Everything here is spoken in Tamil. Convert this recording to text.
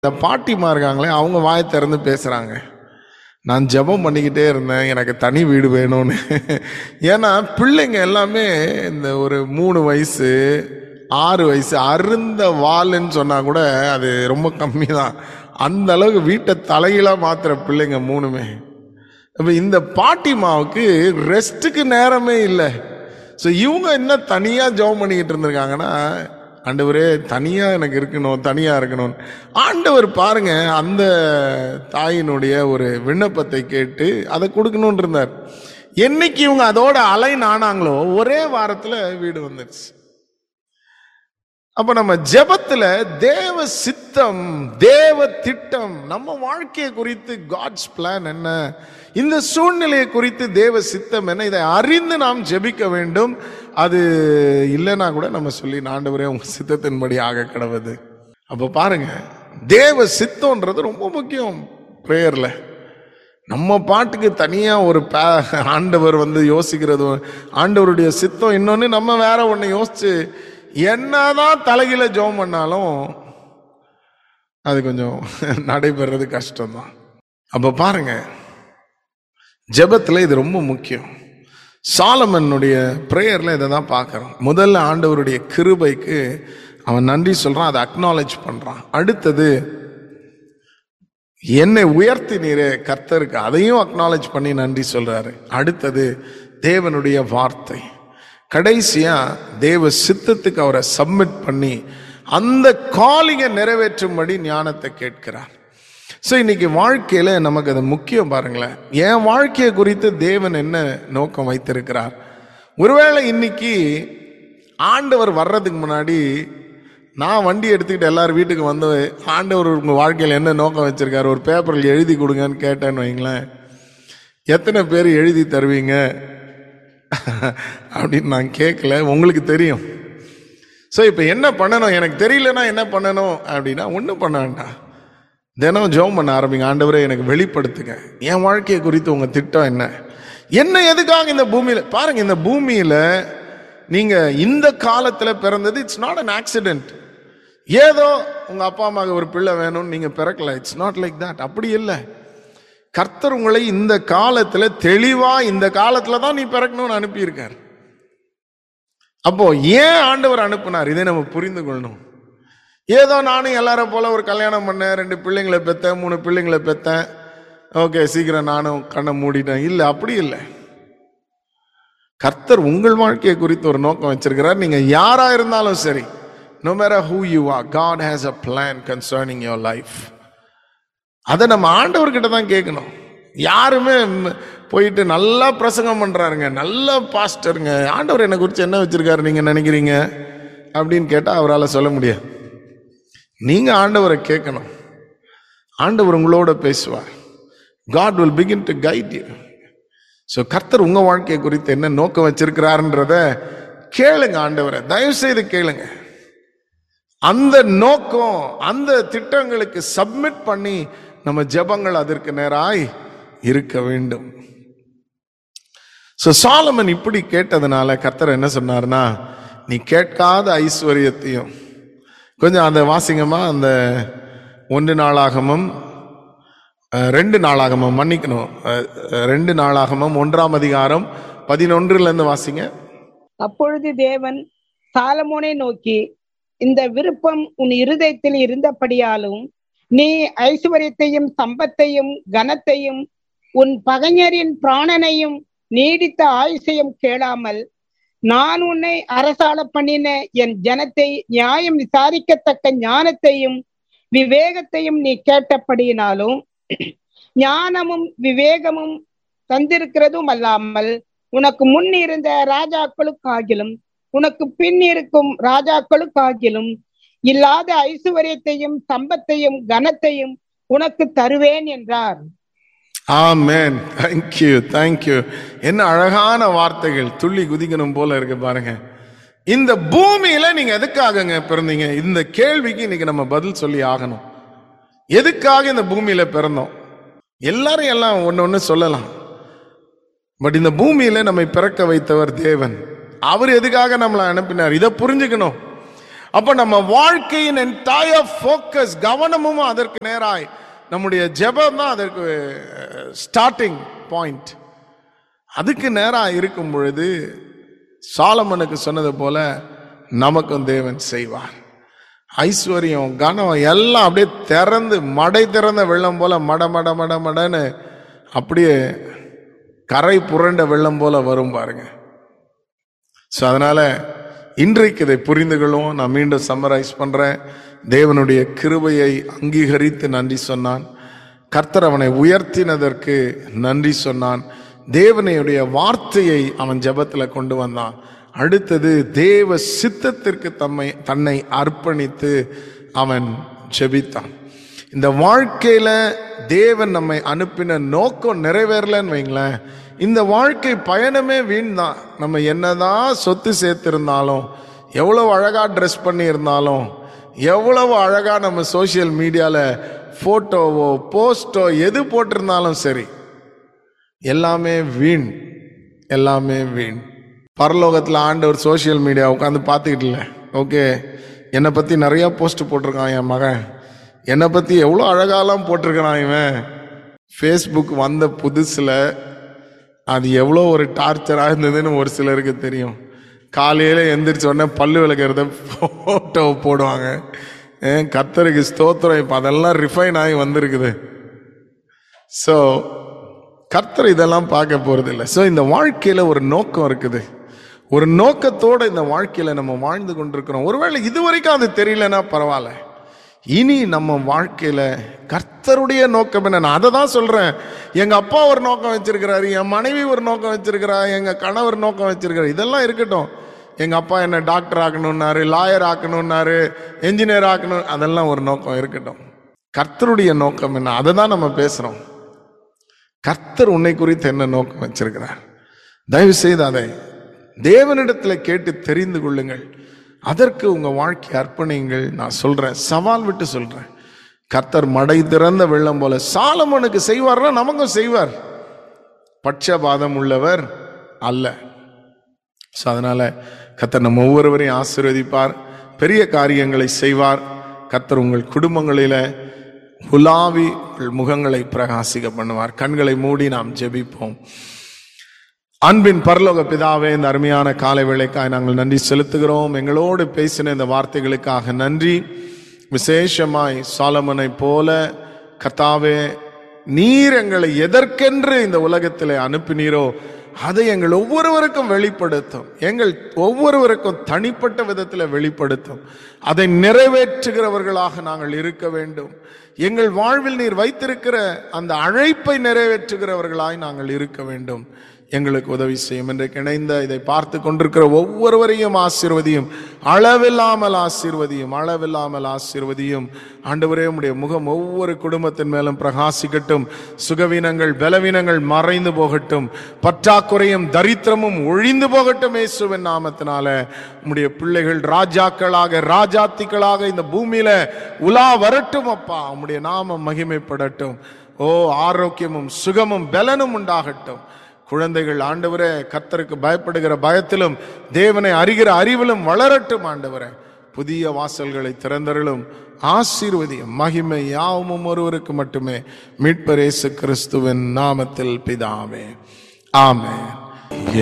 இந்த பாட்டிமா இருக்காங்களே அவங்க வாய் திறந்து பேசுறாங்க நான் ஜெபம் பண்ணிக்கிட்டே இருந்தேன் எனக்கு தனி வீடு வேணும்னு ஏன்னா பிள்ளைங்க எல்லாமே இந்த ஒரு மூணு வயசு ஆறு வயசு அருந்த வாளுன்னு சொன்னா கூட அது ரொம்ப கம்மி தான் அந்த அளவுக்கு வீட்டை தலையில மாத்துற பிள்ளைங்க மூணுமே அப்ப இந்த பாட்டிமாவுக்கு ரெஸ்ட்டுக்கு நேரமே இல்லை ஸோ இவங்க என்ன தனியாக ஜெபம் பண்ணிக்கிட்டு இருந்திருக்காங்கன்னா ஆண்டவரே தனியாக எனக்கு இருக்கணும் தனியாக இருக்கணும் ஆண்டவர் பாருங்க அந்த தாயினுடைய ஒரு விண்ணப்பத்தை கேட்டு அதை கொடுக்கணும்னு இருந்தார் என்னைக்கு இவங்க அதோட அலைன் ஆனாங்களோ ஒரே வாரத்தில் வீடு வந்துருச்சு அப்ப நம்ம ஜெபத்துல தேவ சித்தம் தேவ திட்டம் நம்ம வாழ்க்கையை குறித்து காட்ஸ் பிளான் என்ன இந்த சூழ்நிலையை குறித்து தேவ சித்தம் என்ன இதை அறிந்து நாம் ஜெபிக்க வேண்டும் அது இல்லைன்னா கூட நம்ம சொல்லி ஆண்டவரே உங்க சித்தத்தின்படி ஆக கிடவுது அப்ப பாருங்க தேவ சித்தம்ன்றது ரொம்ப முக்கியம் ப்ரேயர்ல நம்ம பாட்டுக்கு தனியா ஒரு பே- ஆண்டவர் வந்து யோசிக்கிறது ஆண்டவருடைய சித்தம் இன்னொன்னு நம்ம வேற ஒண்ணு யோசிச்சு என்னதான் தலைகீழ ஜெபம் பண்ணாலும் அது கொஞ்சம் நடைபெறது கஷ்டம்தான் அப்ப பாருங்க ஜெபத்துல இது ரொம்ப முக்கியம் சாலமனுடைய பிரேயர்ல இதை தான் பார்க்கறோம் முதல்ல ஆண்டவருடைய கிருபைக்கு அவன் நன்றி சொல்றான் அதை அக்னாலேஜ் பண்றான் அடுத்தது என்னை உயர்த்தினீரே கர்த்தருக்கு அதையும் அக்னாலேஜ் பண்ணி நன்றி சொல்றாரு அடுத்தது தேவனுடைய வார்த்தை கடைசியா தேவ சித்தத்துக்கு அவரை சப்மிட் பண்ணி அந்த காலிங்க நிறைவேற்றும்படி ஞானத்தை கேட்கிறார் ஸோ இன்னைக்கு வாழ்க்கையில நமக்கு அது முக்கியம் பாருங்களேன் என் வாழ்க்கையை குறித்து தேவன் என்ன நோக்கம் வைத்திருக்கிறார் ஒருவேளை இன்னைக்கு ஆண்டவர் வர்றதுக்கு முன்னாடி நான் வண்டி எடுத்துக்கிட்டு எல்லாரும் வீட்டுக்கு வந்து ஆண்டவர் உங்க வாழ்க்கையில் என்ன நோக்கம் வச்சிருக்காரு ஒரு பேப்பரில் எழுதி கொடுங்கன்னு கேட்டேன்னு வைங்களேன் எத்தனை பேர் எழுதி தருவீங்க அப்படின்னு நான் கேட்கல உங்களுக்கு தெரியும் ஸோ இப்போ என்ன பண்ணணும் எனக்கு தெரியலன்னா என்ன பண்ணணும் அப்படின்னா ஒன்றும் பண்ண வேண்டாம் தினம் ஜெபம் பண்ண ஆரம்பிங்க ஆண்டவரே எனக்கு வெளிப்படுத்துங்க என் வாழ்க்கையை குறித்து உங்க திட்டம் என்ன என்ன எதுக்காக இந்த பூமியில பாருங்க இந்த பூமியில நீங்க இந்த காலத்துல பிறந்தது இட்ஸ் நாட் அன் ஆக்சிடென்ட் ஏதோ உங்க அப்பா அம்மாவுக்கு ஒரு பிள்ளை வேணும்னு நீங்க பிறக்கல இட்ஸ் நாட் லைக் தட் அப்படி இல்லை கர்த்தர் உங்களை இந்த காலத்துல தெளிவா இந்த காலத்துல தான் நீ பிறக்கணும்னு அனுப்பியிருக்கார் அப்போ ஏன் ஆண்டவர் அனுப்புனார் இதை நம்ம புரிந்து கொள்ளணும் ஏதோ நானும் எல்லாரும் போல ஒரு கல்யாணம் பண்ணேன் ரெண்டு பிள்ளைங்களை பெத்தேன் மூணு பிள்ளைங்களை பெத்தேன் ஓகே சீக்கிரம் நானும் கண்ணை மூடிட்டேன் இல்லை அப்படி இல்லை கர்த்தர் உங்கள் வாழ்க்கையை குறித்து ஒரு நோக்கம் வச்சிருக்கிறார் நீங்க யாரா இருந்தாலும் சரி no matter who you are God has a plan concerning your life அதை நம்ம ஆண்டவர்கிட்ட தான் கேட்கணும் யாருமே ம், போயிட்டு நல்லா பிரசங்கம் பண்றாருங்க நல்ல பாஸ்டருங்க ஆண்டவர் என்னை குறித்து என்ன வச்சிருக்காரு நீங்க நினைக்கிறீங்க அப்படின்னு கேட்டா அவரால் சொல்ல முடியாது நீங்க ஆண்டவரை கேட்கணும் ஆண்டவர் உங்களோட பேசுவார் God will begin to guide you so கர்த்தர் உங்க வாழ்க்கையை குறித்து என்ன நோக்கம் வச்சிருக்கிறாருன்றத கேளுங்க ஆண்டவரை தயவு செய்து கேளுங்க அந்த நோக்கம் அந்த திட்டங்களுக்கு சப்மிட் பண்ணி நம்ம ஜெபங்கள் அதற்கு நேராய் இருக்க வேண்டும் ஸோ சாலமன் இப்படி கேட்டதுனால கர்த்தர் என்ன சொன்னார்னா நீ கேட்காத ஐஸ்வர்யத்தையும் கொஞ்சம் அந்த வாசிங்கம்மா அந்த ஒன்று நாளாகமும் அஹ், ரெண்டு நாளாகமும் மன்னிக்கணும் அஹ், அஹ், ரெண்டு நாளாகமும் ஒன்றாம் அதிகாரம் பதினொன்றுல இருந்து வாசிங்க அப்பொழுது தேவன் சாலமோனை நோக்கி இந்த விருப்பம் உன் இருதயத்தில் இருந்தபடியாலும் நீ ஐஸ்வர்யத்தையும் சம்பத்தையும் கனத்தையும் உன் பகைஞரின் பிராணனையும் நீடித்த ஆயுசையும் கேளாமல் நான் உன்னை அரசாள பண்ணின என் ஜனத்தை நியாயம் விசாரிக்கத்தக்க ஞானத்தையும் விவேகத்தையும் நீ கேட்டபடியினாலும் ஞானமும் விவேகமும் தந்திருக்கிறதும் அல்லாமல் உனக்கு முன் இருந்த ராஜாக்களுக்காகிலும் உனக்கு பின் இருக்கும் ராஜாக்களுக்காகிலும் இல்லாத ஐசுவரியத்தையும் சம்பத்தையும் கனத்தையும் உனக்கு தருவேன் என்றார் ஆமென் தேங்க்யூ தேங்க்யூ என்ன அழகான வார்த்தைகள் துள்ளி குதிக்கணும் போல இருக்கு பாருங்க இந்த பூமியில நீங்க எதுக்காகங்க பிறந்தீங்க இந்த கேள்விக்கு இன்னைக்கு நம்ம பதில் சொல்லி ஆகணும் எதுக்காக இந்த பூமியில பிறந்தோம் எல்லாரும் எல்லாம் ஒண்ணு ஒண்ணு சொல்லலாம் பட் இந்த பூமியில நம்மை பிறக்க வைத்தவர் தேவன் அவர் எதுக்காக நம்மளை அனுப்பினார் இதை புரிஞ்சுக்கணும் அப்ப நம்ம வாழ்க்கையின் என்டையர் ஃபோக்கஸ் கவனமும் அதற்கு நேராய் நம்முடைய ஜெபம் தான் அதற்கு ஸ்டார்டிங் பாயிண்ட் அதுக்கு நேரா இருக்கும் பொழுது சாலமனுக்கு சொன்னது போல நமக்கும் தேவன் செய்வார் ஐஸ்வர்யம் கனம் எல்லாம் அப்படியே திறந்து மடை திறந்த வெள்ளம் போல மட மட மட மடன்னு அப்படியே கரை புரண்ட வெள்ளம் போல வரும் பாருங்க ஸோ அதனால இன்றைக்கு இதை புரிந்து கொள்வோம் நான் மீண்டும் சம்மரைஸ் பண்றேன் தேவனுடைய கிருபையை அங்கீகரித்து நன்றி சொன்னான் கர்த்தர் அவனை உயர்த்தினதற்கு நன்றி சொன்னான் தேவனுடைய வார்த்தையை அவன் ஜெபத்துல கொண்டு வந்தான் அடுத்தது தேவ சித்தத்திற்கு தம்மை தன்னை அர்ப்பணித்து அவன் ஜெபித்தான் இந்த வாழ்க்கையில தேவன் நம்மை அனுப்பின நோக்கம் நிறைவேறலன்னு வைங்களேன் இந்த வாழ்க்கை பயணமே வீண் தான் நம்ம என்னதான் சொத்து சேர்த்திருந்தாலும் எவ்வளவு அழகா ட்ரெஸ் பண்ணியிருந்தாலும் எவ்வளவு அழகா நம்ம சோஷியல் மீடியால போட்டோவோ போஸ்டோ எது போட்டிருந்தாலும் சரி எல்லாமே வீண் எல்லாமே வீண் பரலோகத்தில் ஆண்டவர் சோஷியல் மீடியா உட்காந்து பார்த்துக்கிட்டு இல்லை ஓகே என்னை பற்றி நிறையா போஸ்ட் போட்டிருக்கான் என் மகன் என்னை பற்றி எவ்வளோ அழகாலாம் போட்டிருக்கிறான் இவன் ஃபேஸ்புக் வந்த புதுசில் அது எவ்வளோ ஒரு டார்ச்சராக இருந்ததுன்னு ஒரு சிலருக்கு தெரியும் காலையில் எந்திரிச்ச உடனே பல்லு விளக்கிறத ஃபோட்டோ போடுவாங்க ஏன் கத்தருக்கு ஸ்தோத்திரம் இப்போ அதெல்லாம் ரிஃபைன் ஆகி வந்திருக்குது ஸோ கர்த்தர் இதெல்லாம் பார்க்க போறது இல்லை ஸோ இந்த வாழ்க்கையில ஒரு நோக்கம் இருக்குது ஒரு நோக்கத்தோட இந்த வாழ்க்கையில நம்ம வாழ்ந்து கொண்டிருக்கிறோம் ஒருவேளை இதுவரைக்கும் அது தெரியலன்னா பரவாயில்ல இனி நம்ம வாழ்க்கையில கர்த்தருடைய நோக்கம் என்ன நான் அதை தான் சொல்றேன் எங்க அப்பா ஒரு நோக்கம் வச்சிருக்கிறாரு என் மனைவி ஒரு நோக்கம் வச்சிருக்கிறா எங்க கணவர் நோக்கம் வச்சிருக்கிறாரு இதெல்லாம் இருக்கட்டும் எங்க அப்பா என்ன டாக்டர் ஆக்கணும்னாரு லாயர் ஆக்கணும்னாரு என்ஜினியர் ஆக்கணும் அதெல்லாம் ஒரு நோக்கம் இருக்கட்டும் கர்த்தருடைய நோக்கம் என்ன அதை தான் நம்ம பேசுறோம் கர்த்தர் உன்னை குறித்து என்ன நோக்கம் வச்சிருக்கிறார் தயவு செய்து அதை தேவனிடத்தில் கேட்டு தெரிந்து கொள்ளுங்கள் அதற்கு உங்க வாழ்க்கை அர்ப்பணிங்கள் நான் சொல்றேன் சவால் விட்டு சொல்றேன் கர்த்தர் மடை திறந்த வெள்ளம் போல சாலமோனுக்கு செய்வார்னா நமக்கும் செய்வார் பட்சபாதம் உள்ளவர் அல்ல ஸோ அதனால கர்த்தர் நம்ம ஒவ்வொருவரையும் ஆசீர்வதிப்பார் பெரிய காரியங்களை செய்வார் கர்த்தர் உங்கள் குடும்பங்களில உலாவி உங்கள் முகங்களை பிரகாசிக்க பண்ணுவார் கண்களை மூடி நாம் ஜெபிப்போம் அன்பின் பரலோக பிதாவே இந்த அருமையான காலை வேளைக்காய் நாங்கள் நன்றி செலுத்துகிறோம் எங்களோடு பேசின இந்த வார்த்தைகளுக்காக நன்றி விசேஷமாய் சாலமனை போல கத்தாவே நீர் எங்களை எதற்கென்று இந்த உலகத்திலே அனுப்பினீரோ அதை எங்கள் ஒவ்வொருவருக்கும் வெளிப்படுத்தும் எங்கள் ஒவ்வொருவருக்கும் தனிப்பட்ட விதத்தில் வெளிப்படுத்தும் அதை நிறைவேற்றுகிறவர்களாக நாங்கள் இருக்க வேண்டும் எங்கள் வாழ்வில் நீர் வைத்திருக்கிற அந்த அழைப்பை நிறைவேற்றுகிறவர்களாய் நாங்கள் இருக்க வேண்டும் எங்களுக்கு உதவி செய்யும் இன்றைக்கு இணைந்த இதை பார்த்து கொண்டிருக்கிற ஒவ்வொருவரையும் ஆசீர்வதியும் அளவில்லாமல் ஆசீர்வதியும் அளவில்லாமல் ஆசீர்வதியும் ஆண்டவரே உம்முடைய முகம் ஒவ்வொரு குடும்பத்தின் மேலும் பிரகாசிக்கட்டும் சுகவீனங்கள் பலவீனங்கள் மறைந்து போகட்டும் பற்றாக்குறையும் தரித்திரமும் ஒழிந்து போகட்டும் இயேசுவின் நாமத்தினால உம்முடைய பிள்ளைகள் ராஜாக்களாக ராஜாத்திகளாக இந்த பூமியில உலா வரட்டும் அப்பா உம்முடைய நாமம் மகிமைப்படட்டும் ஓ ஆரோக்கியமும் சுகமும் பலனும் உண்டாகட்டும் குழந்தைகள் ஆண்டவரே கர்த்தருக்கு பயப்படுகிற பயத்திலும் தேவனை அறிகிற அறிவிலும் வளரட்டும் ஆண்டவரே புதிய வாசல்களை திறந்தருளும் ஆசீர்வதியும் மகிமை யாவும் ஒருவருக்கு மட்டுமே மீட்பரேசு கிறிஸ்துவின் நாமத்தில் பிதாவே ஆமென்